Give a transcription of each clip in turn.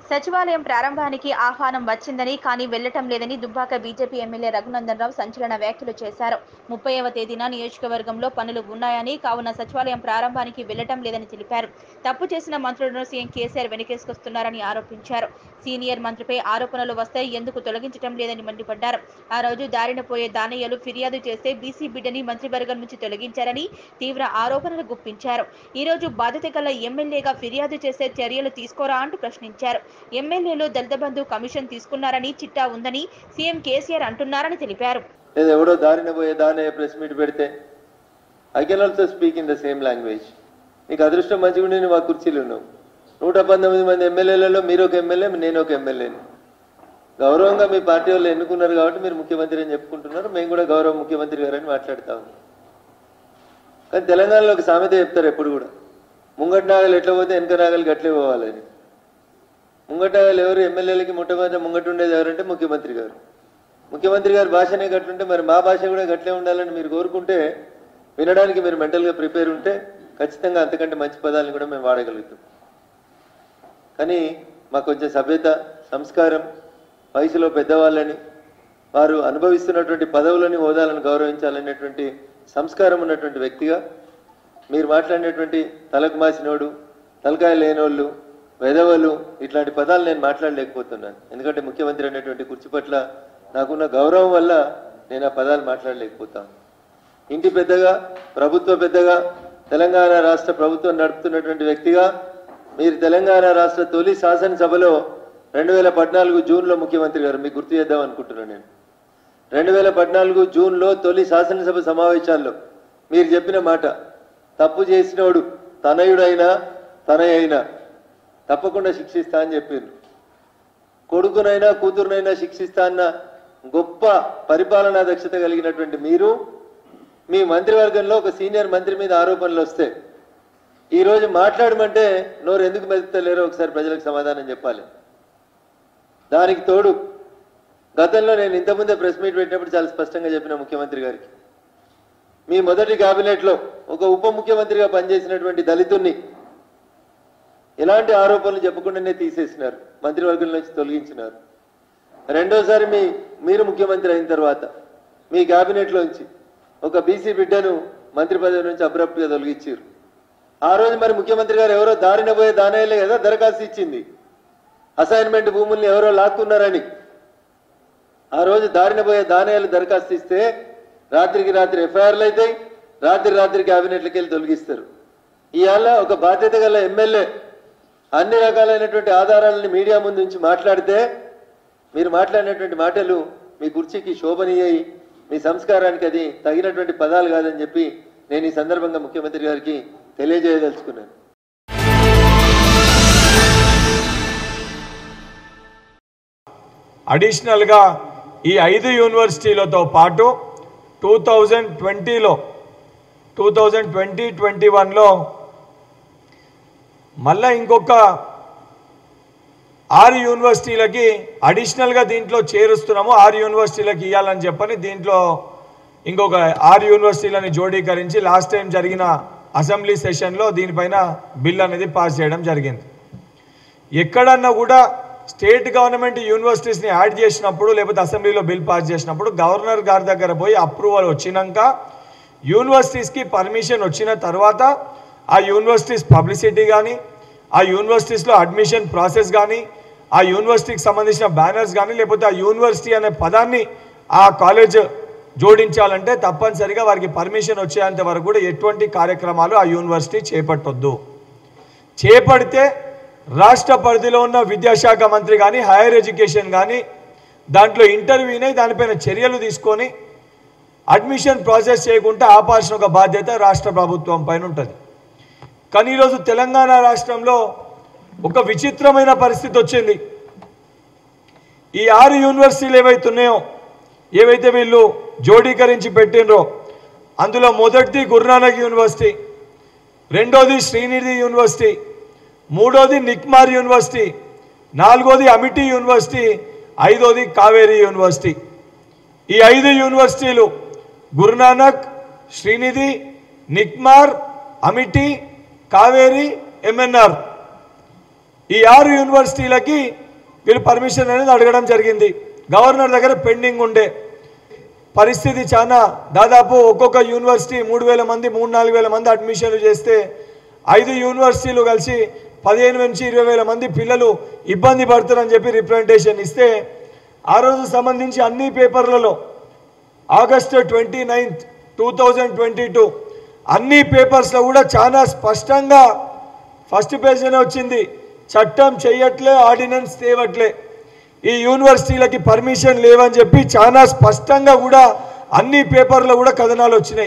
సచివాలయం ప్రారంభానికి ఆహ్వానం వచ్చిందని కానీ వెళ్లటం లేదని దుబ్బాక బీజేపీ ఎమ్మెల్యే రఘునందన్ రావు సంచలన వ్యాఖ్యలు చేశారు ముప్పైవ తేదీన నియోజకవర్గంలో పనులు ఉన్నాయని కావున సచివాలయం ప్రారంభానికి వెళ్లటం లేదని తెలిపారు తప్పు చేసిన మంత్రులను సీఎం కేసీఆర్ వెనకేసుకొస్తున్నారని ఆరోపించారు సీనియర్ మంత్రిపై ఆరోపణలు వస్తే ఎందుకు తొలగించడం లేదని మండిపడ్డారు ఆ రోజు దారిన పోయే దానయ్యలు ఫిర్యాదు చేస్తే బీసీ బిడ్డని మంత్రివర్గం నుంచి తొలగించారని తీవ్ర ఆరోపణలు గుప్పించారు ఈ రోజు బాధ్యత గల ఎమ్మెల్యేగా ఫిర్యాదు చేసే చర్యలు తీసుకోరా అంటూ ప్రశ్నించారు ఎమ్మెల్యేలు దళిత బంధు కమిషన్ తీసుకున్నారని చిట్టా ఉందని సీఎం కేసీఆర్ అంటున్నారని తెలిపారు లేదా ఎవడో దారిన పోయే దానే ప్రెస్ మీట్ పెడితే I can also speak in the same language నీకు అదృష్టం మంచిగా ఉండి నువ్వు ఆ కుర్చీలు ఉన్నావు నూట పంతొమ్మిది మంది ఎమ్మెల్యేలలో మీరు ఒక ఎమ్మెల్యే నేను ఒక ఎమ్మెల్యేని గౌరవంగా మీ పార్టీ వాళ్ళు ఎన్నుకున్నారు కాబట్టి మీరు ముఖ్యమంత్రి అని చెప్పుకుంటున్నారు మేము కూడా గౌరవ ముఖ్యమంత్రి గారని మాట్లాడుతా ఉన్నాం కానీ తెలంగాణలో ఒక సామెత చెప్తారు ఎప్పుడు కూడా ముంగటి నాగలు ఎట్లా పోతే వెనక నాగలు గట్లే పోవాలని ముంగట నాగలు ఎవరు ఎమ్మెల్యేలకి మొట్టమొదటి ముంగట ఉండేది ఎవరంటే ముఖ్యమంత్రి గారు ముఖ్యమంత్రి గారి భాషనే గట్లుంటే మరి మా భాష కూడా గట్లే ఉండాలని మీరు కోరుకుంటే వినడానికి మీరు మెంటల్గా ప్రిపేర్ ఉంటే ఖచ్చితంగా అంతకంటే మంచి పదాలను కూడా మేము వాడగలుగుతాం కానీ మాకు కొంచెం సభ్యత సంస్కారం వయసులో పెద్దవాళ్ళని వారు అనుభవిస్తున్నటువంటి పదవులని హోదాలను గౌరవించాలనేటువంటి సంస్కారం ఉన్నటువంటి వ్యక్తిగా మీరు మాట్లాడినటువంటి తలకు మాసినోడు తలకాయ లేనోళ్ళు వెధవలు ఇట్లాంటి పదాలు నేను మాట్లాడలేకపోతున్నాను ఎందుకంటే ముఖ్యమంత్రి అనేటువంటి కుర్చీ పట్ల నాకున్న గౌరవం వల్ల నేను ఆ పదాలు మాట్లాడలేకపోతాను ఇంటి పెద్దగా ప్రభుత్వ పెద్దగా తెలంగాణ రాష్ట్ర ప్రభుత్వం నడుపుతున్నటువంటి వ్యక్తిగా మీరు తెలంగాణ రాష్ట్ర తొలి శాసనసభలో రెండు వేల పద్నాలుగు జూన్లో ముఖ్యమంత్రి గారు మీకు గుర్తు చేద్దాం అనుకుంటున్నాను నేను రెండు వేల పద్నాలుగు జూన్లో తొలి శాసనసభ సమావేశాల్లో మీరు చెప్పిన మాట తప్పు చేసినోడు తనయుడైనా తనయైనా తప్పకుండా శిక్షిస్తా అని చెప్పారు కొడుకునైనా కూతురునైనా శిక్షిస్తా అన్న గొప్ప పరిపాలనా దక్షత కలిగినటువంటి మీరు మీ మంత్రివర్గంలో ఒక సీనియర్ మంత్రి మీద ఆరోపణలు వస్తే ఈ రోజు మాట్లాడమంటే నోరు ఎందుకు మెదుపుతలేరో ఒకసారి ప్రజలకు సమాధానం చెప్పాలి దానికి తోడు గతంలో నేను ఇంతకుముందే ప్రెస్ మీట్ పెట్టినప్పుడు చాలా స్పష్టంగా చెప్పిన ముఖ్యమంత్రి గారికి మీ మొదటి కేబినెట్లో ఒక ఉప ముఖ్యమంత్రిగా పనిచేసినటువంటి దళితుణ్ణి ఎలాంటి ఆరోపణలు చెప్పకుండానే తీసేసినారు మంత్రివర్గం నుంచి తొలగించినారు రెండోసారి మీ మీరు ముఖ్యమంత్రి అయిన తర్వాత మీ క్యాబినెట్లోంచి ఒక బీసీ బిడ్డను మంత్రి పదవి నుంచి అబ్రప్ట్గా తొలగించారు ఆ రోజు మరి ముఖ్యమంత్రి గారు ఎవరో దారిన పోయే దానేలే కదా దరఖాస్తు ఇచ్చింది అసైన్మెంట్ భూముల్ని ఎవరో లాక్కున్నారని ఆ రోజు దారిన పోయే దానేలు దరఖాస్తు ఇస్తే రాత్రికి రాత్రి ఎఫ్ఐఆర్లు అవుతాయి రాత్రి రాత్రి క్యాబినెట్లకి వెళ్ళి తొలగిస్తారు ఇవాళ ఒక బాధ్యత గల ఎమ్మెల్యే అన్ని రకాలైనటువంటి ఆధారాలని మీడియా ముందు నుంచి మాట్లాడితే మీరు మాట్లాడినటువంటి మాటలు మీ కుర్చీకి శోభనీయాయి మీ సంస్కారానికి అది తగినటువంటి పదాలు కాదని చెప్పి నేను ఈ సందర్భంగా ముఖ్యమంత్రి గారికి తెలియజేయదలుచుకున్నాను అడిషనల్గా ఈ ఐదు యూనివర్సిటీలతో పాటు టూ థౌజండ్ ట్వంటీలో టూ థౌజండ్ ట్వంటీ ట్వంటీ వన్లో మళ్ళా ఇంకొక ఆరు యూనివర్సిటీలకి అడిషనల్గా దీంట్లో చేరుస్తున్నాము ఆరు యూనివర్సిటీలకు ఇవ్వాలని చెప్పని దీంట్లో ఇంకొక ఆరు యూనివర్సిటీలని జోడీకరించి లాస్ట్ టైం జరిగిన అసెంబ్లీ సెషన్లో దీనిపైన బిల్ అనేది పాస్ చేయడం జరిగింది ఎక్కడన్నా కూడా స్టేట్ గవర్నమెంట్ యూనివర్సిటీస్ని యాడ్ చేసినప్పుడు లేకపోతే అసెంబ్లీలో బిల్ పాస్ చేసినప్పుడు గవర్నర్ గారి దగ్గర పోయి అప్రూవల్ వచ్చినాక యూనివర్సిటీస్కి పర్మిషన్ వచ్చిన తర్వాత ఆ యూనివర్సిటీస్ పబ్లిసిటీ కానీ ఆ యూనివర్సిటీస్లో అడ్మిషన్ ప్రాసెస్ కానీ ఆ యూనివర్సిటీకి సంబంధించిన బ్యానర్స్ కానీ లేకపోతే ఆ యూనివర్సిటీ అనే పదాన్ని ఆ కాలేజ్ జోడించాలంటే తప్పనిసరిగా వారికి పర్మిషన్ వచ్చేంత వరకు కూడా ఎటువంటి కార్యక్రమాలు ఆ యూనివర్సిటీ చేపట్టొద్దు చేపడితే రాష్ట్ర పరిధిలో ఉన్న విద్యాశాఖ మంత్రి కానీ హైయర్ ఎడ్యుకేషన్ కానీ దాంట్లో ఇంటర్వ్యూనే దానిపైన చర్యలు తీసుకొని అడ్మిషన్ ప్రాసెస్ చేయకుండా ఆపాల్సిన ఒక బాధ్యత రాష్ట్ర ప్రభుత్వం పైన ఉంటుంది కానీ ఈరోజు తెలంగాణ రాష్ట్రంలో ఒక విచిత్రమైన పరిస్థితి వచ్చింది ఈ ఆరు యూనివర్సిటీలు ఏవైతే ఉన్నాయో ఏవైతే వీళ్ళు జోడీకరించి పెట్టినరో అందులో మొదటిది గురునానక్ యూనివర్సిటీ రెండోది శ్రీనిధి యూనివర్సిటీ మూడోది నిక్మార్ యూనివర్సిటీ నాలుగోది అమిటి యూనివర్సిటీ ఐదోది కావేరీ యూనివర్సిటీ ఈ ఐదు యూనివర్సిటీలు Guru Nanak Sreenidhi NICMAR Amity Kaveri MNR ఈ ఆరు యూనివర్సిటీలకి వీళ్ళు పర్మిషన్ అనేది అడగడం జరిగింది గవర్నర్ దగ్గర పెండింగ్ ఉండే పరిస్థితి చాలా దాదాపు ఒక్కొక్క యూనివర్సిటీ మూడు వేల మంది మూడు నాలుగు వేల మంది అడ్మిషన్లు చేస్తే ఐదు యూనివర్సిటీలు కలిసి పదిహేను నుంచి ఇరవై వేల మంది పిల్లలు ఇబ్బంది పడుతున్నారని చెప్పి రిప్రజెంటేషన్ ఇస్తే ఆ రోజు సంబంధించి అన్ని పేపర్లలో August twenty ninth two thousand twenty two అన్ని పేపర్స్లో కూడా చాలా స్పష్టంగా ఫస్ట్ పేజీనే వచ్చింది చట్టం చెయ్యట్లే ఆర్డినెన్స్ తేవట్లే ఈ యూనివర్సిటీలకి పర్మిషన్ లేవని చెప్పి చాలా స్పష్టంగా కూడా అన్ని పేపర్లో కూడా కథనాలు వచ్చినాయి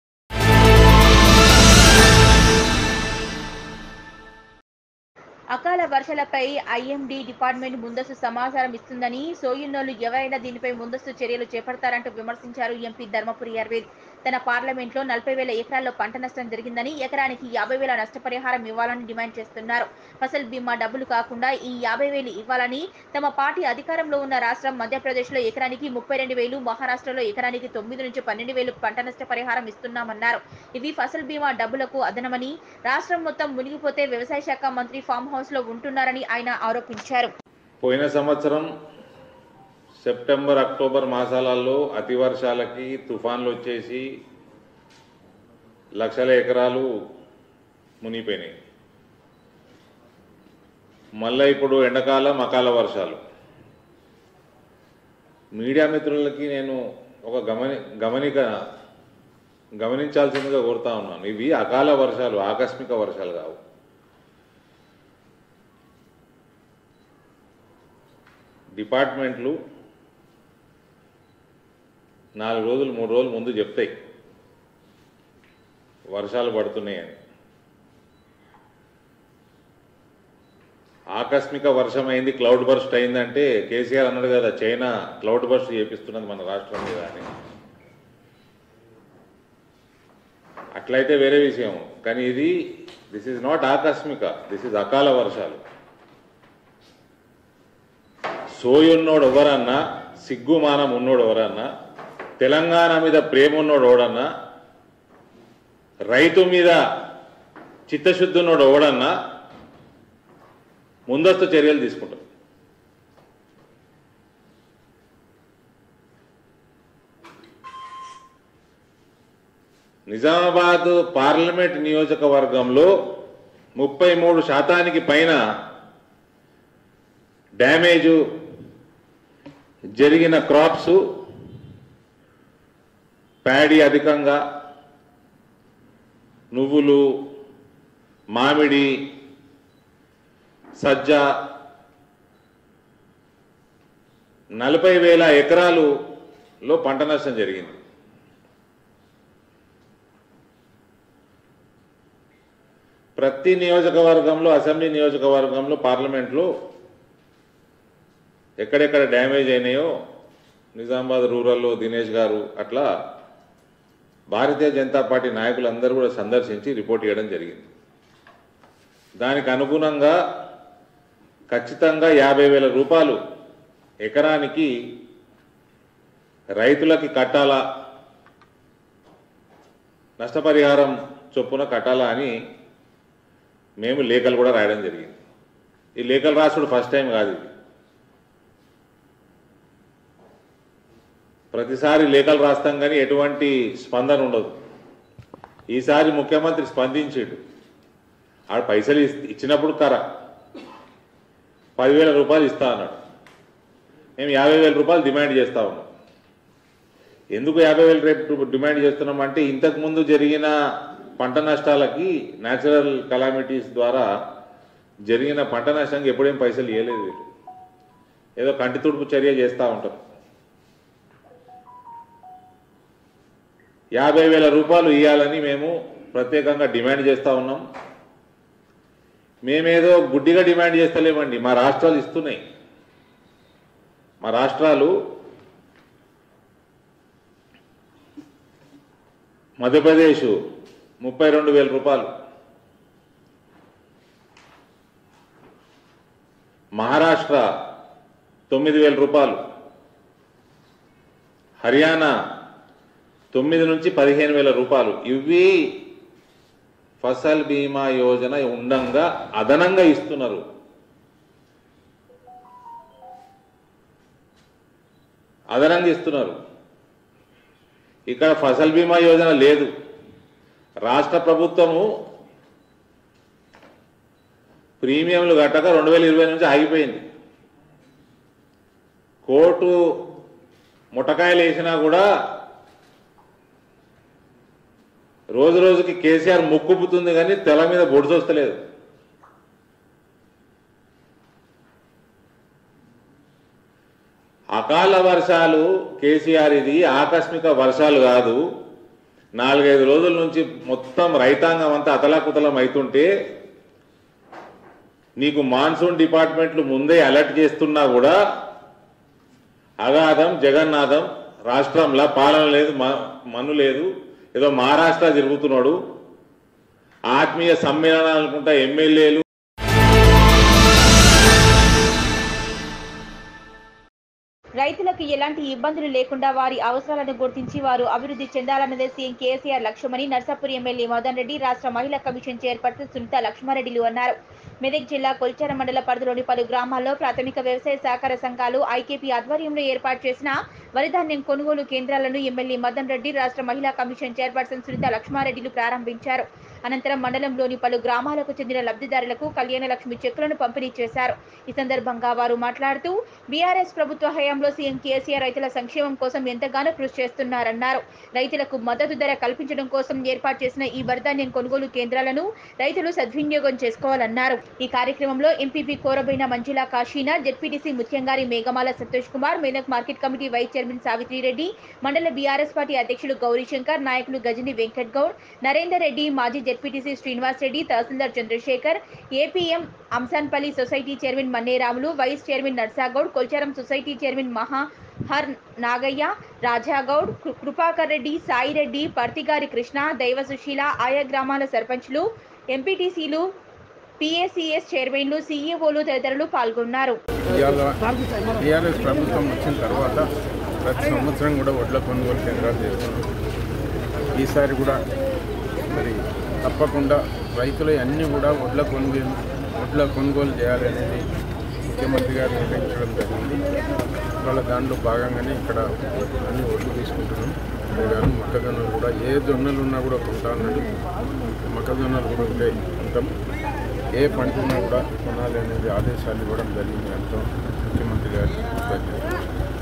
అకాల వర్షాలపై ఐఎండీ డిపార్ట్మెంట్ ముందస్తు సమాచారం ఇస్తుందని సోయున్నోలు ఎవరైనా దీనిపై ముందస్తు చర్యలు చేపడతారంటూ విమర్శించారు ఎంపీ ధర్మపురి అరవింద్ తన పార్లమెంట్లో నలభై వేల ఎకరాల్లో పంట నష్టం జరిగిందని ఎకరానికి యాభై వేల నష్టపరిహారం ఇవ్వాలని డిమాండ్ చేస్తున్నారు ఫసల్ బీమా డబ్బులు కాకుండా ఈ యాభై వేలు ఇవ్వాలని తమ పార్టీ అధికారంలో ఉన్న రాష్ట్రం మధ్యప్రదేశ్లో ఎకరానికి ముప్పై రెండు వేలు మహారాష్ట్రలో ఎకరానికి తొమ్మిది నుంచి పన్నెండు వేలు పంట నష్టపరిహారం ఇస్తున్నామన్నారు ఇవి ఫసల్ బీమా డబ్బులకు అదనమని రాష్ట్రం మొత్తం మునిగిపోతే వ్యవసాయ శాఖ మంత్రి ఫామ్ హౌస్ లో ఉంటున్నారని ఆయన ఆరోపించారు పోయిన సంవత్సరం సెప్టెంబర్ అక్టోబర్ మాసాలలో అతి వర్షాలకి తుఫాన్లు వచ్చేసి లక్షల ఎకరాలు మునిగిపోయినాయి మళ్ళీ ఇప్పుడు ఎండాకాలం అకాల వర్షాలు మీడియా మిత్రులకి నేను ఒక గమని గమనిక గమనించాల్సిందిగా కోరుతా ఉన్నాను ఇవి అకాల వర్షాలు ఆకస్మిక వర్షాలు కావు డిపార్ట్మెంట్లు నాలుగు రోజులు మూడు రోజులు ముందు చెప్తాయి వర్షాలు పడుతున్నాయని ఆకస్మిక వర్షం అయింది క్లౌడ్ బర్స్ట్ అయిందంటే కేసీఆర్ అన్నాడు కదా చైనా క్లౌడ్ బర్స్ట్ చేపిస్తున్నది మన రాష్ట్రం మీద అని అట్లయితే వేరే విషయం కానీ ఇది దిస్ ఈజ్ నాట్ ఆకస్మిక దిస్ ఈజ్ అకాల వర్షాలు సోయున్నోడు ఎవరన్నా సిగ్గుమానం ఉన్నోడు ఎవరన్నా తెలంగాణ మీద ప్రేమ ఉన్నోడు ఎవడన్నా రైతు మీద చిత్తశుద్ధి ఉన్నోడు ఎవడన్నా ముందస్తు చర్యలు తీసుకుంటారు నిజామాబాద్ పార్లమెంట్ నియోజకవర్గంలో ముప్పై మూడు శాతానికి పైన డ్యామేజు జరిగిన క్రాప్స్ ప్యాడీ అధికంగా నువ్వులు మామిడి సజ్జ నలభై వేల ఎకరాలులో పంట నష్టం జరిగింది ప్రతి నియోజకవర్గంలో అసెంబ్లీ నియోజకవర్గంలో పార్లమెంట్లో ఎక్కడెక్కడ డ్యామేజ్ అయినాయో నిజామాబాద్ రూరల్లో దినేష్ గారు అట్లా భారతీయ జనతా పార్టీ నాయకులందరూ కూడా సందర్శించి రిపోర్ట్ ఇవ్వడం జరిగింది దానికి అనుగుణంగా ఖచ్చితంగా యాభై వేల రూపాయలు ఎకరానికి రైతులకి కట్టాలా నష్టపరిహారం చొప్పున కట్టాలా అని మేము లేఖలు కూడా రాయడం జరిగింది ఈ లేఖలు రాసుడు ఫస్ట్ టైం కాదు ఇది ప్రతిసారి లేఖలు రాస్తాం కానీ ఎటువంటి స్పందన ఉండదు ఈసారి ముఖ్యమంత్రి స్పందించాడు ఆడ పైసలు ఇస్- ఇచ్చినప్పుడు కర పదివేల రూపాయలు ఇస్తా అన్నాడు మేము యాభై వేల రూపాయలు డిమాండ్ చేస్తా ఉన్నాం ఎందుకు యాభై వేలు రేపు డిమాండ్ చేస్తున్నాం అంటే ఇంతకు ముందు జరిగిన పంట నష్టాలకి న్యాచురల్ కలామిటీస్ ద్వారా జరిగిన పంట నష్టానికి ఎప్పుడేం పైసలు ఇవ్వలేదు వీళ్ళు ఏదో కంటి తుడుపు చర్య చేస్తూ ఉంటారు యాభై వేల రూపాయలు ఇవ్వాలని మేము ప్రత్యేకంగా డిమాండ్ చేస్తూ ఉన్నాం మేమేదో గుడ్డిగా డిమాండ్ చేస్తలేమండి మా రాష్ట్రాలు ఇస్తున్నాయి మా రాష్ట్రాలు మధ్యప్రదేశ్ ముప్పై రెండు వేల రూపాయలు మహారాష్ట్ర తొమ్మిది వేల రూపాయలు హర్యానా తొమ్మిది నుంచి పదిహేను వేల రూపాయలు ఇవి ఫసల్ బీమా యోజన ఉండంగా అదనంగా ఇస్తున్నారు అదనంగా ఇస్తున్నారు ఇక్కడ ఫసల్ బీమా యోజన లేదు రాష్ట్ర ప్రభుత్వము ప్రీమియంలు కట్టక రెండు వేల ఇరవై నుంచి ఆగిపోయింది కోర్టు ముటకాయలు వేసినా కూడా రోజు రోజుకి కేసీఆర్ ముక్కుపుతుంది కానీ తెల మీద బొడిసొస్తలేదు అకాల వర్షాలు కేసీఆర్ ఇది ఆకస్మిక వర్షాలు కాదు నాలుగైదు రోజుల నుంచి మొత్తం రైతాంగం అంతా అతలాకుతలం అవుతుంటే నీకు మాన్సూన్ డిపార్ట్మెంట్లు ముందే అలర్ట్ చేస్తున్నా కూడా అగాధం జగన్నాథం రాష్ట్రంలో పాలన లేదు మ- మన్ను లేదు ఏదో మహారాష్ట్ర తిరుగుతున్నాడు ఆత్మీయ సమ్మేళనాలు అనుకుంటా ఎమ్మెల్యేలు రైతులకు ఎలాంటి ఇబ్బందులు లేకుండా వారి అవసరాలను గుర్తించి వారు అభివృద్ధి చెందాలన్నదే సీఎం కేసీఆర్ లక్ష్యమని నర్సాపురి ఎమ్మెల్యే మదన్ రెడ్డి రాష్ట్ర మహిళా కమిషన్ చైర్పర్సన్ సునీత లక్ష్మారెడ్డిలు అన్నారు మెదక్ జిల్లా కొల్చార మండల పరిధిలోని పలు గ్రామాల్లో ప్రాథమిక వ్యవసాయ సహకార సంఘాలు ఐకేపీ ఆధ్వర్యంలో ఏర్పాటు చేసిన వరిధాన్యం కొనుగోలు కేంద్రాలను ఎమ్మెల్యే మదన్ రెడ్డి రాష్ట్ర మహిళా కమిషన్ చైర్పర్సన్ సునీత లక్ష్మారెడ్డిలు ప్రారంభించారు అనంతరం మండలంలోని పలు గ్రామాలకు చెందిన లబ్ధిదారులకు కళ్యాణ లక్ష్మి చెక్కులను పంపిణీ చేశారు ఈ సందర్భంగా వారు మాట్లాడుతూ బీఆర్ఎస్ ప్రభుత్వ హయాంలో సీఎం కేసీఆర్ రైతుల సంక్షేమం కోసం ఎంతగానో కృషి చేస్తున్నారన్నారు రైతులకు మద్దతు ధర కల్పించడం కోసం ఏర్పాటు చేసిన ఈ వరిధాన్యం కొనుగోలు కేంద్రాలను రైతులు సద్వినియోగం చేసుకోవాలన్నారు ఈ కార్యక్రమంలో ఎంపీపీ కోరబోయిన మంజులా కాశీనా జెడ్పీటీసీ ముత్యంగారి మేఘమాల సంతోష్ కుమార్ మేనక్ market committee vice chairman Savitri Reddy మండల బీఆర్ఎస్ పార్టీ అధ్యక్షులు గౌరీశంకర్ నాయకులు గజని వెంకట్ గౌడ్ నరేందర్ రెడ్డి మాజీ జెడ్పీటీసీ శ్రీనివాస్ రెడ్డి తహసీల్దార్ Chandrasekhar APM Amsanpalli society chairman మన్నేరాములు vice chairman Narsa Goud Kolcharam society chairman మహా హర్ నాగయ్య రాజాగౌడ్ కృ- కృపాకర్ రెడ్డి సాయిరెడ్డి పర్తిగారి కృష్ణ దైవ సుశీల ఆయా గ్రామాల సర్పంచ్లు ఎంపీటీసీలు పిఏసిఎస్ చైర్మన్లు సీఈఓలు తదితరులు పాల్గొన్నారు ఇవాళ టీఆర్ఎస్ ప్రభుత్వం వచ్చిన తర్వాత ప్రతి సంవత్సరం కూడా వడ్ల కొనుగోలు కేంద్రాలు చేస్తున్నాం ఈసారి కూడా మరి తప్పకుండా రైతులు అన్నీ కూడా వడ్ల కొనుగోలు వడ్ల కొనుగోలు చేయాలనేది ముఖ్యమంత్రి గారు నిర్ణయించడం జరిగింది వాళ్ళ దాంట్లో భాగంగానే ఇక్కడ అన్ని ఒడ్లు తీసుకుంటున్నాం కానీ మొక్కజొన్నలు కూడా ఏ జొన్నలు ఉన్నా కూడా కొంటా అన్నాడు మొక్కజొన్నలు కూడా ఉంటాయి ఉంటాం ఏ పంట ఉన్నా కూడా కొనాలి అనేది ఆదేశాలు ఇవ్వడం జరిగింది ఎంతో ముఖ్యమంత్రి గారి ధన్యవాదాలు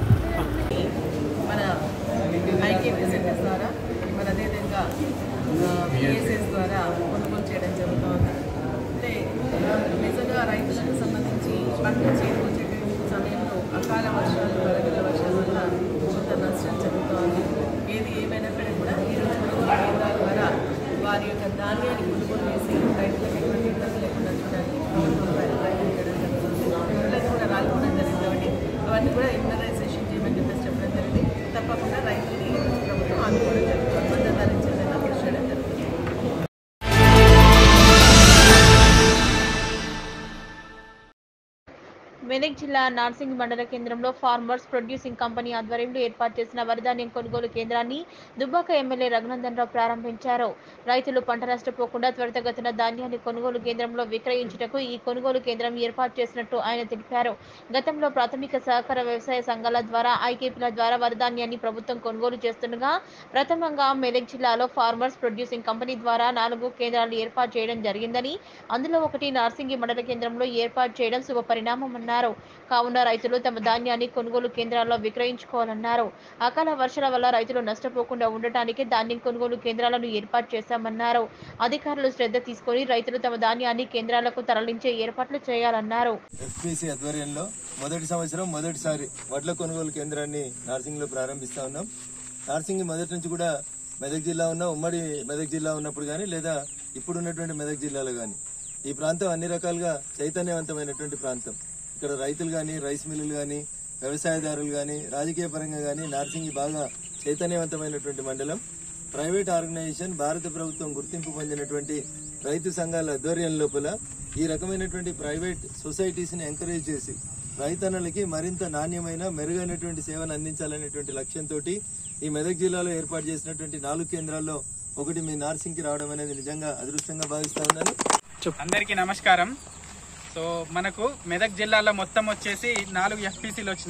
మన ఐకేపీ సెంటర్స్ ద్వారా మరి అదేవిధంగా పిఎస్ఎస్ ద్వారా కొనుగోలు చేయడం జరుగుతుంది అంటే నిజంగా రైతులకు సంబంధించి పంట చేకూర్చే సమయంలో అకాల వర్షాలు వరదల వర్షాల వల్ల కొంత నష్టం జరుగుతోంది ఏది ఏమైనప్పటికీ కూడా ఈరోజు కొనుగోలు కేంద్రాల ద్వారా వారి యొక్క ధాన్యాన్ని కొనుగోలు చేసి రైతులకు ఎటువంటి ఇబ్బంది లేకుండా చూడడానికి ప్రభుత్వం ప్రయ- ప్రయత్నం చేయడం జరుగుతుంది పిల్లలు కూడా రాలిపోవడం జరిగింది కాబట్టి అవన్నీ కూడా ఇంటర్నైజేషన్ చేయమని చెప్పేసి చెప్పడం జరిగింది తప్పకుండా రైతుని ఈరోజు ప్రభుత్వం ఆదుకోవడం జరుగుతుంది మద్దతు ధరించే విధంగా కృషి చేయడం జరుగుతుంది మెదక్ జిల్లా నార్సింగ్ మండల కేంద్రంలో ఫార్మర్స్ ప్రొడ్యూసింగ్ కంపెనీ ఆధ్వర్యంలో ఏర్పాటు చేసిన వరిధాన్యం కొనుగోలు కేంద్రాన్ని దుబ్బాక ఎమ్మెల్యే రఘునందన్ రావు ప్రారంభించారు రైతులు పంట నష్టపోకుండా త్వరితగతిన ధాన్యాన్ని కొనుగోలు కేంద్రంలో విక్రయించుటకు ఈ కొనుగోలు కేంద్రం ఏర్పాటు చేసినట్టు ఆయన తెలిపారు గతంలో ప్రాథమిక సహకార వ్యవసాయ సంఘాల ద్వారా ఐకేపీల ద్వారా వరిధాన్యాన్ని ప్రభుత్వం కొనుగోలు చేస్తుండగా ప్రథమంగా మెదక్ జిల్లాలో ఫార్మర్స్ ప్రొడ్యూసింగ్ కంపెనీ ద్వారా నాలుగు కేంద్రాలు ఏర్పాటు చేయడం జరిగిందని అందులో ఒకటి నార్సింగి మండల కేంద్రంలో ఏర్పాటు చేయడం శుభ పరిణామమన్నారు కావున రైతులు తమ ధాన్యాన్ని కొనుగోలు కేంద్రాల్లో విక్రయించుకోవాలన్నారు అకాల వర్షాల వల్ల రైతులు నష్టపోకుండా ఉండటానికి ధాన్యం కొనుగోలు కేంద్రాలను ఏర్పాటు చేశామన్నారు అధికారులు శ్రద్ధ తీసుకొని రైతులు తమ ధాన్యాన్ని కేంద్రాలకు తరలించే ఏర్పాట్లు చేయాలన్నారు ఎఫ్పిసి ఆధ్వర్యంలో మొదటి సంవత్సరం మొదటిసారి వడ్ల కొనుగోలు కేంద్రాన్ని నార్సింగ్ లో ప్రారంభిస్తా ఉన్నాం నార్సింగ్ మొదటి నుంచి కూడా మెదక్ జిల్లా ఉన్న ఉమ్మడి మెదక్ జిల్లా ఉన్నప్పుడు కానీ లేదా ఇప్పుడు ఉన్నటువంటి మెదక్ జిల్లాలో కానీ ఈ ప్రాంతం అన్ని రకాలుగా చైతన్యవంతమైనటువంటి ప్రాంతం ఇక్కడ రైతులు కానీ రైస్ మిల్లులు కానీ వ్యవసాయదారులు కానీ రాజకీయ పరంగా కానీ నార్సింగి బాగా చైతన్యవంతమైనటువంటి మండలం ప్రైవేట్ ఆర్గనైజేషన్ భారత ప్రభుత్వం గుర్తింపు పొందినటువంటి రైతు సంఘాల ఆధ్వర్యం లోపల ఈ రకమైనటువంటి ప్రైవేట్ సొసైటీస్ ని ఎంకరేజ్ చేసి రైతన్నలకి మరింత నాణ్యమైన మెరుగైనటువంటి సేవను అందించాలనేటువంటి లక్ష్యంతో ఈ మెదక్ జిల్లాలో ఏర్పాటు చేసినటువంటి నాలుగు కేంద్రాల్లో ఒకటి మీ నార్సింగ్కి రావడం అనేది నిజంగా అదృష్టంగా భావిస్తా ఉన్నాను అందరికీ నమస్కారం సో మనకు మెదక్ జిల్లాలో మొత్తం వచ్చేసి నాలుగు ఎఫ్పిసిలు వచ్చినాయి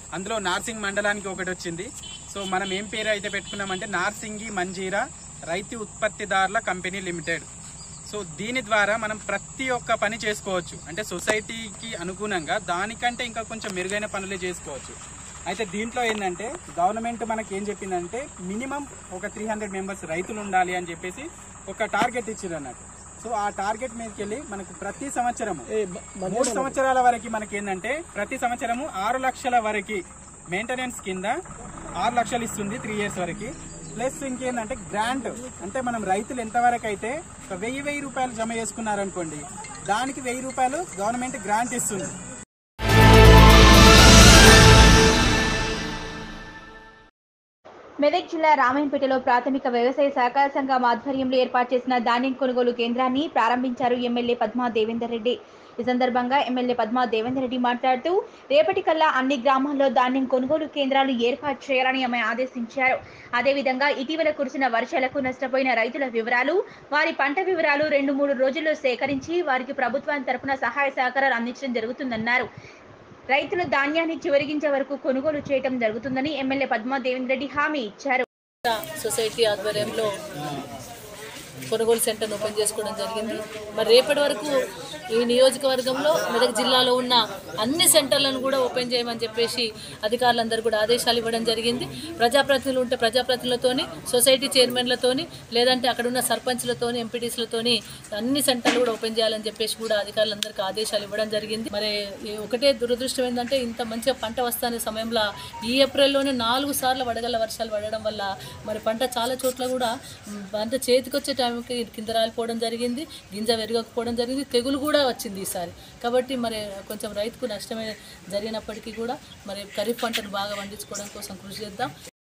అందులో నార్సింగ్ మండలానికి ఒకటి వచ్చింది సో మనం ఏం పేరు అయితే పెట్టుకున్నామంటే నార్సింగి మంజీరా రైతు ఉత్పత్తిదారుల కంపెనీ లిమిటెడ్ సో దీని ద్వారా మనం ప్రతి ఒక్క పని చేసుకోవచ్చు అంటే సొసైటీకి అనుగుణంగా దానికంటే ఇంకా కొంచెం మెరుగైన పనులు చేసుకోవచ్చు అయితే దీంట్లో ఏంటంటే గవర్నమెంట్ మనకి ఏం చెప్పిందంటే మినిమం ఒక త్రీ హండ్రెడ్ మెంబర్స్ రైతులు ఉండాలి అని చెప్పేసి ఒక టార్గెట్ ఇచ్చారు అన్నట్టు సో ఆ టార్గెట్ మీదకి వెళ్ళి మనకు ప్రతి సంవత్సరము మూడు సంవత్సరాల వరకు మనకి ఏంటంటే ప్రతి సంవత్సరము ఆరు లక్షల వరకు మెయింటెనెన్స్ కింద ఆరు లక్షలు ఇస్తుంది త్రీ ఇయర్స్ వరకు ప్లస్ ఇంకేంటంటే గ్రాంట్ అంటే మనం రైతులు ఎంతవరకు అయితే ఒక వెయ్యి వెయ్యి రూపాయలు జమ చేసుకున్నారనుకోండి దానికి వెయ్యి రూపాయలు గవర్నమెంట్ గ్రాంట్ ఇస్తుంది మెదక్ జిల్లా రామాయంపేటలో ప్రాథమిక వ్యవసాయ సహకార సంఘం ఆధ్వర్యంలో ఏర్పాటు చేసిన ధాన్యం కొనుగోలు కేంద్రాన్ని ప్రారంభించారు ఎమ్మెల్యే పద్మా దేవేందర్ రెడ్డి ఈ సందర్భంగా ఎమ్మెల్యే పద్మా దేవేందర్ రెడ్డి మాట్లాడుతూ రేపటికల్లా అన్ని గ్రామాల్లో ధాన్యం కొనుగోలు కేంద్రాలు ఏర్పాటు చేయాలని ఆమె ఆదేశించారు అదేవిధంగా ఇటీవల కురిసిన వర్షాలకు నష్టపోయిన రైతుల వివరాలు వారి పంట వివరాలు రెండు మూడు రోజుల్లో సేకరించి వారికి ప్రభుత్వం తరపున సహాయ సహకారాలు అందించడం జరుగుతుందన్నారు రైతులు ధాన్యాన్ని చివరిగించే వరకు కొనుగోలు చేయడం జరుగుతుందని ఎమ్మెల్యే పద్మా దేవేంద్ర రెడ్డి హామీ ఇచ్చారు సొసైటీ ఆధ్వర్యంలో కొనుగోలు సెంటర్ను ఓపెన్ చేసుకోవడం జరిగింది మరి రేపటి వరకు ఈ నియోజకవర్గంలో మెదక్ జిల్లాలో ఉన్న అన్ని సెంటర్లను కూడా ఓపెన్ చేయమని చెప్పేసి అధికారులందరూ కూడా ఆదేశాలు ఇవ్వడం జరిగింది ప్రజాప్రతినిధులు ఉంటే ప్రజాప్రతినిధులతోని సొసైటీ చైర్మన్లతోని లేదంటే అక్కడ ఉన్న సర్పంచ్లతోని ఎంపీటీస్లతోని అన్ని సెంటర్లు కూడా ఓపెన్ చేయాలని చెప్పేసి కూడా అధికారులందరికీ ఆదేశాలు ఇవ్వడం జరిగింది మరి ఈ ఒకటే దురదృష్టం ఏంటంటే ఇంత మంచిగా పంట వస్తున్న సమయంలో ఈ ఏప్రిల్లోనే నాలుగు సార్లు వడగళ్ళ వర్షాలు పడడం వల్ల మరి పంట చాలా చోట్ల కూడా మ్, పంట చేతికి వచ్చే టైంకి కింద రాలిపోవడం జరిగింది గింజ వెరగకపోవడం జరిగింది తెగులు కూడా వచ్చింది ఈసారి కాబట్టి మరి కొంచెం రైతుకు నష్టమే జరిగినప్పటికీ కూడా మరి ఖరీఫ్ పంటను బాగా పండించుకోవడం కోసం కృషి చేద్దాం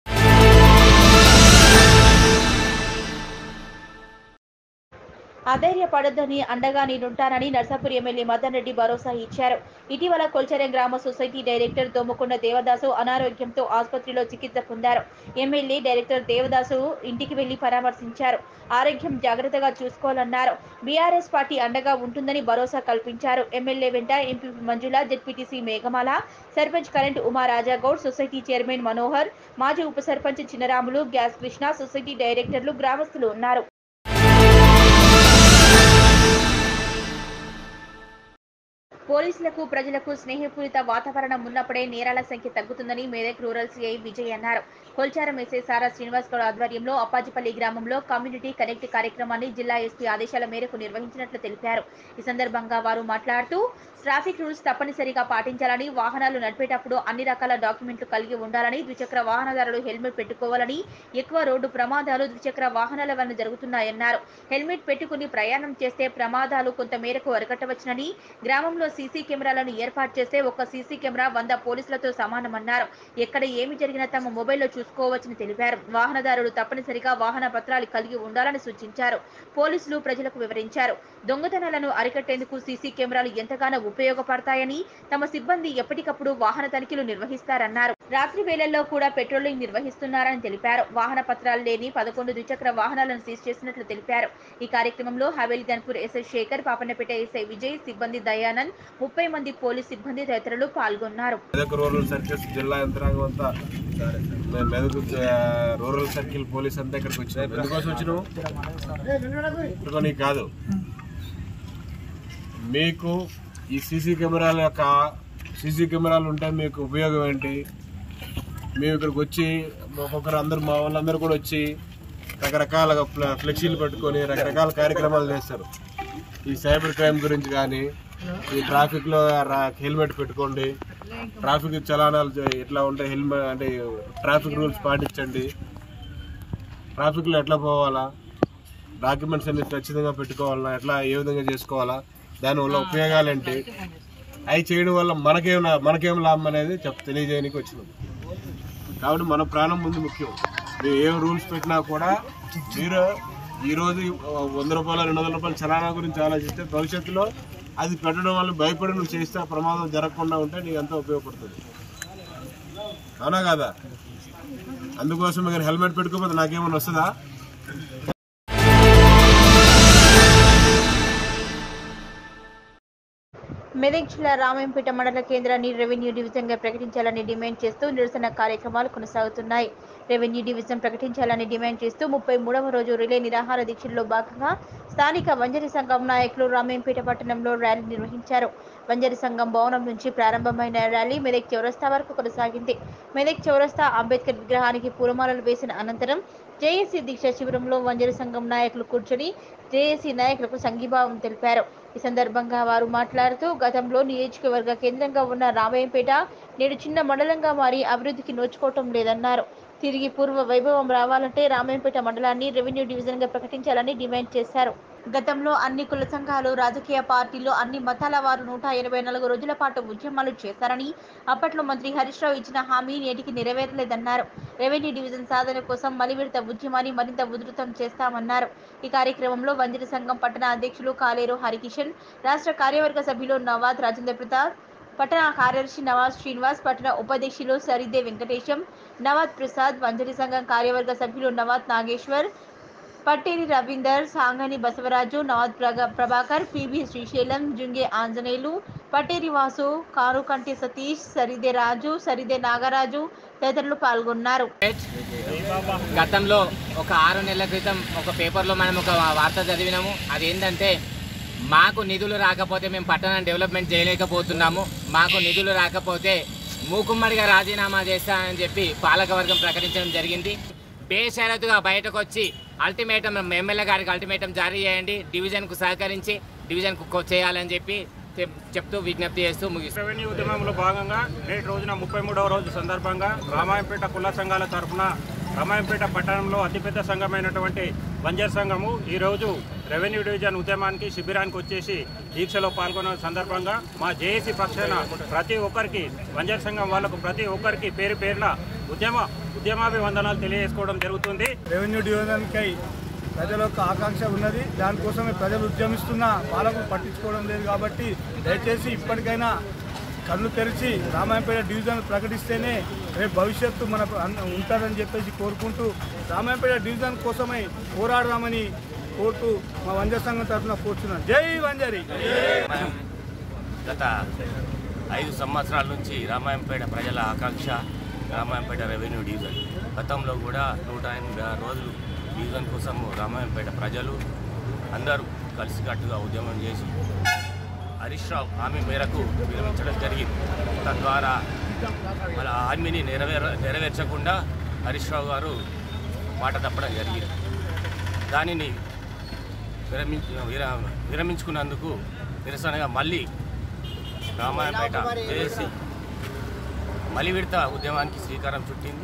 అధైర్యపడొద్దని అండగా నేనుంటానని నర్సాపూర్ ఎమ్మెల్యే మదన్ రెడ్డి భరోసా ఇచ్చారు ఇటీవల కొల్చరం గ్రామ సొసైటీ డైరెక్టర్ దోమకొండ దేవదాసు అనారోగ్యంతో ఆసుపత్రిలో చికిత్స పొందారు ఎమ్మెల్యే డైరెక్టర్ దేవదాసు ఇంటికి వెళ్లి పరామర్శించారు ఆరోగ్యం జాగ్రత్తగా చూసుకోవాలన్నారు బీఆర్ఎస్ పార్టీ అండగా ఉంటుందని భరోసా కల్పించారు ఎమ్మెల్యే వెంట MP Manjula ZPTC Meghamala sarpanch current Uma Rajagoud society chairman Manohar మాజీ ఉప సర్పంచ్ చిన్నరాములు గ్యాస్ కృష్ణ సొసైటీ డైరెక్టర్లు గ్రామస్తులు ఉన్నారు పోలీసులకు ప్రజలకు స్నేహపూరిత వాతావరణం ఉన్నప్పుడే నేరాల సంఖ్య తగ్గుతుందని మేదక్ రూరల్ సిఐ విజయ్ అన్నారు కొల్చారం ఎస్ఐ సారా శ్రీనివాస్ గౌడ్ ఆధ్వర్యంలో అప్పాజిపల్లి గ్రామంలో కమ్యూనిటీ కనెక్ట్ కార్యక్రమాన్ని జిల్లా ఎస్పీ ఆదేశాల మేరకు నిర్వహించినట్లు తెలిపారు ఈ సందర్భంగా వారు మాట్లాడుతూ ట్రాఫిక్ రూల్స్ తప్పనిసరిగా పాటించాలని వాహనాలు నడిపేటప్పుడు అన్ని రకాల డాక్యుమెంట్లు కలిగి ఉండాలని ద్విచక్ర వాహనదారులు హెల్మెట్ పెట్టుకోవాలని ఎక్కువ రోడ్డు ప్రమాదాలు ద్విచక్ర వాహనాల వలన జరుగుతున్నాయన్నారు హెల్మెట్ పెట్టుకుని ప్రయాణం చేస్తే ప్రమాదాలు కొంత మేరకు అరికట్టవచ్చునని గ్రామంలో సీసీ కెమెరాలను ఏర్పాటు చేస్తే ఒక సీసీ కెమెరా వంద పోలీసులతో సమానమన్నారు ఎక్కడ ఏమి జరిగినా తమ మొబైల్లో చూసుకోవచ్చని తెలిపారు వాహనదారులు తప్పనిసరిగా వాహన పత్రాలు కలిగి ఉండాలని సూచించారు పోలీసులు ప్రజలకు వివరించారు దొంగతనాలను అరికట్టేందుకు సీసీ కెమెరాలు ఎంతగానో ఉపయోగపడతాయని తమ సిబ్బంది ఎప్పటికప్పుడు వాహన తనిఖీలు నిర్వహిస్తారన్నారు రాత్రి వేళల్లో కూడా పెట్రోలింగ్ నిర్వహిస్తున్నారని తెలిపారు వాహన పత్రాలు లేని పదకొండు ద్విచక్ర వాహనాలను సీజ్ చేసినట్లు తెలిపారు ఈ కార్యక్రమంలో హవేలి ధన్పూర్ ఎస్ఐ శేఖర్ పాపన్నపేట ఎస్ఐ విజయ్ సిబ్బంది దయానంద్ ముప్పై మంది పోలీస్ సిబ్బంది తదితరులు పాల్గొన్నారు మెదక్ రూరల్ సర్కిల్స్ జిల్లా యంత్రాంగం అంతా మేము మెదక్ ఆ, రూరల్ సర్కిల్ పోలీస్ అంతా ఇక్కడికి వచ్చినాం ఎందుకోసం వచ్చినాము ఇదిగో నీకు కాదు మీకు ఈ సీసీ కెమెరాల యొక్క సీసీ కెమెరాలు ఉంటే మీకు ఉపయోగం ఏంటి మేము ఇక్కడికి వచ్చి ఒక్కొక్కరు అందరు మా వాళ్ళందరూ కూడా వచ్చి రకరకాల ఫ్ల- ఫ్లెక్సీలు పెట్టుకొని రకరకాల కార్యక్రమాలు చేస్తారు ఈ సైబర్ క్రైమ్ గురించి కానీ ఈ ట్రాఫిక్లో రా- హెల్మెట్ పెట్టుకోండి ట్రాఫిక్ చలానాలు చే- ఎట్లా ఉంటాయి హెల్మెట్ అంటే ట్రాఫిక్ రూల్స్ పాటించండి ట్రాఫిక్లో ఎట్లా పోవాలా డాక్యుమెంట్స్ అన్ని ఖచ్చితంగా పెట్టుకోవాలా ఎట్లా ఏ విధంగా చేసుకోవాలా దానివల్ల ఉపయోగాలు ఏంటి అవి చేయడం వల్ల మనకేం లా- మనకేం లాభం అనేది చెప్ తెలియజేయడానికి వచ్చినాం కాబట్టి మన ప్రాణం ముందు ముఖ్యం మీరు ఏం రూల్స్ పెట్టినా కూడా మీరు ఈరోజు వంద రూపాయలు రెండు వందల రూపాయల చలానా గురించి ఆలోచిస్తే భవిష్యత్తులో అది పెట్టడం వల్ల భయపడి నువ్వు చేస్తే ఆ ప్రమాదం జరగకుండా ఉంటే నీకు ఎంతో ఉపయోగపడుతుంది అవునా కదా అందుకోసం మీరు హెల్మెట్ పెట్టుకోకపోతే నాకేమన్నా వస్తుందా మెదక్ జిల్లా రామాయంపేట మండల కేంద్రాన్ని రెవెన్యూ డివిజన్గా ప్రకటించాలని డిమాండ్ చేస్తూ నిరసన కార్యక్రమాలు కొనసాగుతున్నాయి రెవెన్యూ డివిజన్ ప్రకటించాలని డిమాండ్ చేస్తూ ముప్పై మూడవ రోజు రిలే నిరాహార దీక్షల్లో భాగంగా స్థానిక వంజరి సంఘం నాయకులు రామాయంపేట పట్టణంలో ర్యాలీ నిర్వహించారు వంజరి సంఘం భవనం నుంచి ప్రారంభమైన ర్యాలీ మెదక్ చౌరస్తా వరకు కొనసాగింది మెదక్ చౌరస్తా అంబేద్కర్ విగ్రహానికి పూలమాలలు వేసిన అనంతరం జేఏసీ దీక్ష శిబిరంలో వంజరి సంఘం నాయకులు కూర్చొని జేఏసీ నాయకులకు సంఘీభావం తెలిపారు ఈ సందర్భంగా వారు మాట్లాడుతూ గతంలో నియోజకవర్గ కేంద్రంగా ఉన్న రామయ్యంపేట నేడు చిన్న మండలంగా మారి అభివృద్ధికి నోచుకోవటం లేదన్నారు తిరిగి పూర్వ వైభవం రావాలంటే రామాయంపేట మండలాన్ని రెవెన్యూ డివిజన్గా ప్రకటించాలని డిమాండ్ చేశారు గతంలో అన్ని కుల సంఘాలు రాజకీయ పార్టీలు అన్ని మతాల వారు నూట ఎనభై నాలుగు రోజుల పాటు ఉద్యమాలు చేశారని అప్పట్లో మంత్రి హరీష్ రావు ఇచ్చిన హామీ నేటికి నెరవేరలేదన్నారు రెవెన్యూ డివిజన్ సాధన కోసం మలివిడత ఉద్యమాన్ని మరింత ఉధృతం చేస్తామన్నారు ఈ కార్యక్రమంలో వంజరి సంఘం పట్టణ అధ్యక్షులు కాలేరు హరికిషన్ రాష్ట్ర కార్యవర్గ సభ్యులు నవాద్ రాజేంద్ర ప్రతాప్ పట్టణ కార్యదర్శి నవాజ్ శ్రీనివాస్ పట్టణ ఉపాధ్యక్షులు సరిదే వెంకటేశం నవాద్ ప్రసాద్ వంజరి సంఘం కార్యవర్గ సభ్యులు నవాద్ నాగేశ్వర్ పట్టేరి రవీందర్ సాంగని బసవరాజు నవాద్ ప్రగ- ప్రభాకర్ పిబి శ్రీశైలం జుంగే ఆంజనేయులు పట్టేరి వాసు కారుకంటి సతీష్ సరిదే రాజు సరిదే నాగరాజు తదితరులు పాల్గొన్నారు గతంలో ఒక ఆరు నెలల క్రితం ఒక పేపర్లో మనం ఒక వార్త చదివినాము అదేంటంటే మాకు నిధులు రాకపోతే మేము పట్టణాన్ని డెవలప్మెంట్ చేయలేకపోతున్నాము మాకు నిధులు రాకపోతే మూకుమ్మడిగా రాజీనామా చేస్తానని చెప్పి పాలకవర్గం ప్రకటించడం జరిగింది బేషరతుగా బయటకు వచ్చి అల్టిమేటం ఎమ్మెల్యే గారికి అల్టిమేటం జారీ చేయండి డివిజన్కు సహకరించి డివిజన్కు కొ- చేయాలని చెప్పి చెప్- చెప్తూ విజ్ఞప్తి చేస్తూ ముగిస్తాం రెవెన్యూ ఉద్యమంలో భాగంగా నేటి రోజున ముప్పై మూడవ రోజు సందర్భంగా రామాయంపేట కుల సంఘాల తరఫున రామాయంపేట పట్టణంలో అతిపెద్ద సంఘమైనటువంటి బంజర్ సంఘము ఈరోజు రెవెన్యూ డివిజన్ ఉద్యమానికి శిబిరానికి వచ్చేసి దీక్షలో పాల్గొన్న సందర్భంగా మా జేఏసీ పక్షాన ప్రతి ఒక్కరికి బంజర్ సంఘం వాళ్ళకు ప్రతి ఒక్కరికి పేరు పేరున ఉద్యమ ఉద్యమాభివందనాలు తెలియజేసుకోవడం జరుగుతుంది రెవెన్యూ డివిజన్కై ప్రజల యొక్క ఆకాంక్ష ఉన్నది దానికోసమే ప్రజలు ఉద్యమిస్తున్న పాలకులు పట్టించుకోవడం లేదు కాబట్టి దయచేసి ఇప్పటికైనా కళ్ళు తెరిచి రామాయంపేట డివిజన్ ప్రకటిస్తేనే రేపు భవిష్యత్తు మన అన్న- ఉంటుందని చెప్పేసి కోరుకుంటూ రామాయంపేట డివిజన్ కోసమై పోరాడదామని కోరుతూ మా వంజర సంఘం తరఫున కోరుతున్నాను జై వంజరి మనం గత ఐదు సంవత్సరాల నుంచి రామాయంపేట ప్రజల ఆకాంక్ష రామాయంపేట రెవెన్యూ డివిజన్ గతంలో కూడా నూట ఎనభై ఆరు రోజులు డివిజన్ కోసం రామాయంపేట ప్రజలు అందరూ కలిసికట్టుగా ఉద్యమం చేసి హరీష్ రావు హామీ మేరకు విరమించడం జరిగింది తద్వారా మన హామీని నెరవేర నెరవేర్చకుండా హరీష్ రావు గారు మాట తప్పడం జరిగింది దానిని విరమించ విర- విరమించుకున్నందుకు నిరసనగా మళ్ళీ రామాయణపేట చేసి మలి విడత ఉద్యమానికి శ్రీకారం చుట్టింది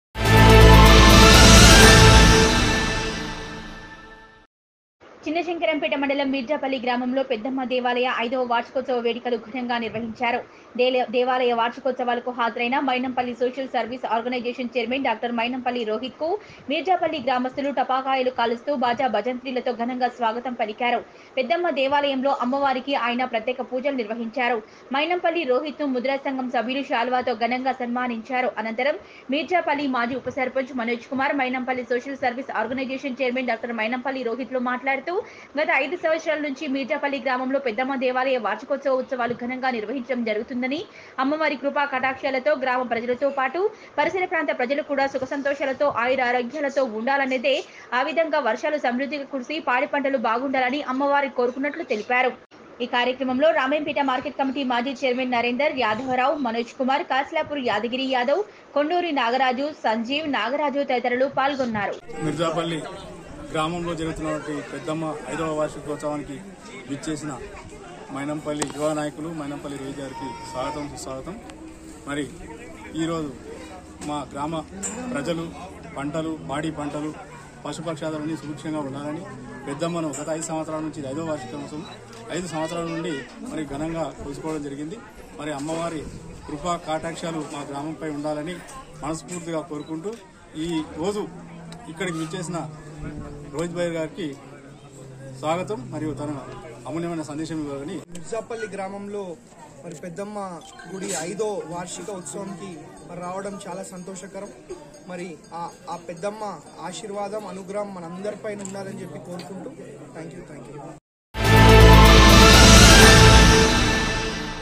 చిన్నశంకరంపేట మండలం మిర్జాపల్లి గ్రామంలో పెద్దమ్మ దేవాలయ ఐదవ వార్షికోత్సవ వేడుకలు ఘనంగా నిర్వహించారు దేల- దేవాలయ వార్షికోత్సవాలకు హాజరైన Mynampally social service organization chairman doctor Mynampally Rohit కు మిర్జాపల్లి గ్రామస్తులు టపాకాయలు కాలుస్తూ బాజా భజంత్రీలతో ఘనంగా స్వాగతం పలికారు పెద్దమ్మ దేవాలయంలో అమ్మవారికి ఆయన ప్రత్యేక పూజలు నిర్వహించారు మైనంపల్లి రోహిత్ ను ముద్రా సంఘం సభ్యులు శాల్వాతో ఘనంగా సన్మానించారు అనంతరం మీర్జాపల్లి మాజీ ఉప sarpanch Manoj Kumar Mynampally social service organization chairman doctor Mynampally Rohit లు మాట్లాడుతూ గత ఐదు సంవత్సరాల నుంచి మీర్జాపల్లి గ్రామంలో పెద్దమ్మ దేవాలయ వార్షికోత్సవ ఉత్సవాలు ఘనంగా నిర్వహించడం జరుగుతుందని అమ్మవారి కృపా కటాక్షాలతో గ్రామ ప్రజలతో పాటు పరిసర ప్రాంత ప్రజలు కూడా సుఖ సంతోషాలతో ఆయుర ఆరోగ్యాలతో ఉండాలనేదే ఆ విధంగా వర్షాలు సమృద్ధిగా కురిసి పాడి పంటలు బాగుండాలని అమ్మవారి కోరుకున్నట్లు తెలిపారు ఈ కార్యక్రమంలో రామేంపేట మార్కెట్ కమిటీ మాజీ చైర్మన్ నరేందర్ యాదవరావు మనోజ్ కుమార్ కాస్లాపూర్ యాదగిరి యాదవ్ కొండూరి నాగరాజు సంజీవ్ నాగరాజు తదితరులు పాల్గొన్నారు మిర్జాపల్లి గ్రామంలో జరుగుతున్నటువంటి పెద్దమ్మ ఐదవ వార్షికోత్సవానికి విచ్చేసిన మైనంపల్లి యువ నాయకులు మైనంపల్లి రోజు గారికి స్వాగతం సుస్వాగతం మరి ఈరోజు మా గ్రామ ప్రజలు పంటలు పాడి పంటలు పశుపక్షాదులన్నీ సుభిక్షంగా ఉండాలని పెద్దమ్మను గత ఐదు సంవత్సరాల నుంచి ఇది ఐదో వార్షికోత్సవం ఐదు సంవత్సరాల నుండి మరి ఘనంగా కొలుసుకోవడం జరిగింది మరి అమ్మవారి కృపా కాటాక్షాలు మా గ్రామంపై ఉండాలని మనస్ఫూర్తిగా కోరుకుంటూ ఈ రోజు ఇక్కడికి విచ్చేసిన రోహిత్ భాయ్ గారికి స్వాగతం మరియు తన అమూల్యమైన సందేశం ఇవ్వాలని మిర్జాపల్లి గ్రామంలో మరి పెద్దమ్మ గుడి ఐదో వార్షిక ఉత్సవంకి మరి రావడం చాలా సంతోషకరం మరి ఆ ఆ పెద్దమ్మ ఆశీర్వాదం అనుగ్రహం మనందరిపైన ఉండాలని చెప్పి కోరుకుంటూ థ్యాంక్ యూ థ్యాంక్ యూ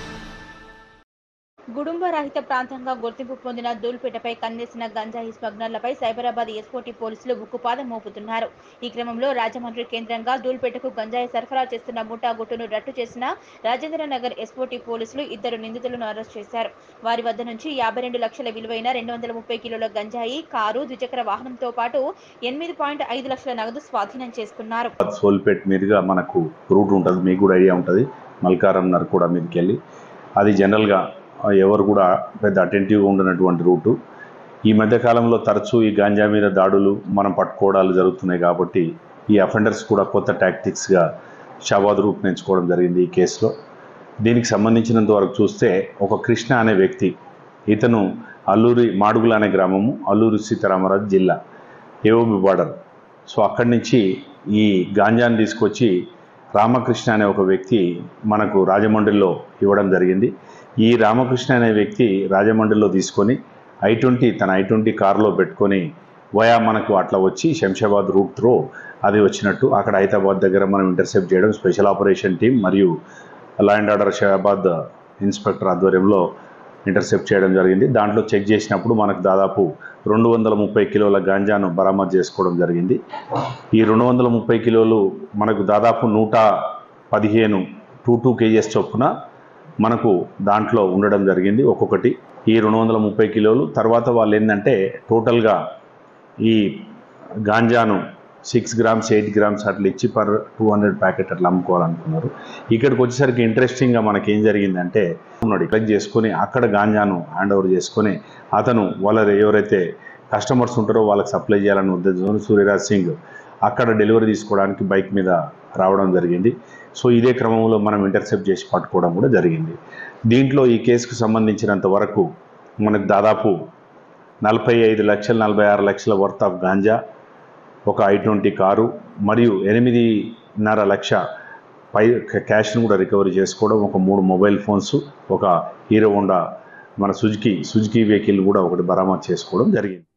కుటుంబ రహిత ప్రాంతంగా గుర్తింపు పొందిన దూల్పేటపై కన్నేసిన గంజాయి స్మగ్లర్లపై సైబరాబాద్ ఎస్పోటీ పోలీసులు ఉక్కుపాదం మోపుతున్నారు ఈ క్రమంలో రాజమండ్రి కేంద్రంగా దూల్పేటకు గంజాయి సరఫరా చేస్తున్న ముఠా గుట్టును రట్టు చేసిన రాజేంద్ర నగర్ ఎస్పోటీ పోలీసులు ఇద్దరు నిందితులను అరెస్ట్ చేశారు వారి వద్ద నుంచి యాభై రెండు లక్షల విలువైన రెండు వందల ముప్పై కిలోల గంజాయి కారు ద్విచక్ర వాహనంతో పాటు ఎనిమిది పాయింట్ ఐదు లక్షల నగదు స్వాధీనం చేసుకున్నారు సోల్పేట్ మీదుగా మనకు రూట్ ఉంటుంది మీకు కూడా ఐడియా ఉంటుంది మల్కారం నర్కూడ మీదకి వెళ్ళి అది జనరల్గా ఎవరు కూడా పెద్ద అటెంటివ్గా ఉండనటువంటి రూటు ఈ మధ్య కాలంలో తరచూ ఈ గాంజా మీద దాడులు మనం పట్టుకోవడాలు జరుగుతున్నాయి కాబట్టి ఈ అఫెండర్స్ కూడా కొత్త టాక్టిక్స్గా షాబాద్ రూట్ ఎంచుకోవడం జరిగింది ఈ కేసులో దీనికి సంబంధించినంత వరకు చూస్తే ఒక కృష్ణ అనే వ్యక్తి ఇతను అల్లూరి మాడుగుల అనే గ్రామము అల్లూరి సీతారామరాజు జిల్లా ఏఓబి బార్డర్ సో అక్కడి నుంచి ఈ గాంజాని తీసుకొచ్చి రామకృష్ణ అనే ఒక వ్యక్తి మనకు రాజమండ్రిలో ఇవ్వడం జరిగింది ఈ రామకృష్ణ అనే వ్యక్తి రాజమండ్రిలో తీసుకొని ఐ ట్వంటీ తన ఐ ట్వంటీ కారులో పెట్టుకొని వయా మనకు అట్లా వచ్చి శంషాబాద్ రూట్ త్రో అది వచ్చినట్టు అక్కడ హైదరాబాద్ దగ్గర మనం ఇంటర్సెప్ట్ చేయడం స్పెషల్ ఆపరేషన్ టీం మరియు law and order Shahabad inspector ఆధ్వర్యంలో ఇంటర్సెప్ట్ చేయడం జరిగింది దాంట్లో చెక్ చేసినప్పుడు మనకు దాదాపు రెండు వందల ముప్పై కిలోల గాంజాను బరామత్ చేసుకోవడం జరిగింది ఈ రెండు వందల ముప్పై కిలోలు మనకు దాదాపు నూట పదిహేను టూ టూ కేజీస్ చొప్పున మనకు దాంట్లో ఉండడం జరిగింది ఒక్కొక్కటి ఈ రెండు వందల ముప్పై కిలోలు తర్వాత వాళ్ళు ఏంటంటే టోటల్గా ఈ గాంజాను సిక్స్ గ్రామ్స్ ఎయిట్ గ్రామ్స్ అట్లా ఇచ్చి పర్ టూ హండ్రెడ్ ప్యాకెట్ అట్లా అమ్ముకోవాలనుకున్నారు ఇక్కడికి వచ్చేసరికి ఇంట్రెస్టింగ్గా మనకి ఏం జరిగిందంటే ఉన్నాడు కలెక్ట్ చేసుకొని అక్కడ గాంజాను హ్యాండ్ ఓవర్ చేసుకొని అతను వాళ్ళ ఎవరైతే కస్టమర్స్ ఉంటారో వాళ్ళకి సప్లై చేయాలని ఉద్దేశంతో సూర్యరాజ్ సింగ్ అక్కడ డెలివరీ తీసుకోవడానికి బైక్ మీద రావడం జరిగింది సో ఇదే క్రమంలో మనం ఇంటర్సెప్ట్ చేసి పట్టుకోవడం కూడా జరిగింది దీంట్లో ఈ కేసుకు సంబంధించినంత వరకు మనకు దాదాపు నలభై ఐదు లక్షల నలభై ఆరు లక్షల వర్త్ ఆఫ్ గాంజా ఒక ఐ ట్వంటీ కారు మరియు ఎనిమిదిన్నర లక్ష పై క్యాష్ను కూడా రికవరీ చేసుకోవడం ఒక మూడు మొబైల్ ఫోన్స్ ఒక హీరో హోండా మన సుజుకి సుజుకి వెహికల్ కూడా ఒకటి బరామత్ చేసుకోవడం జరిగింది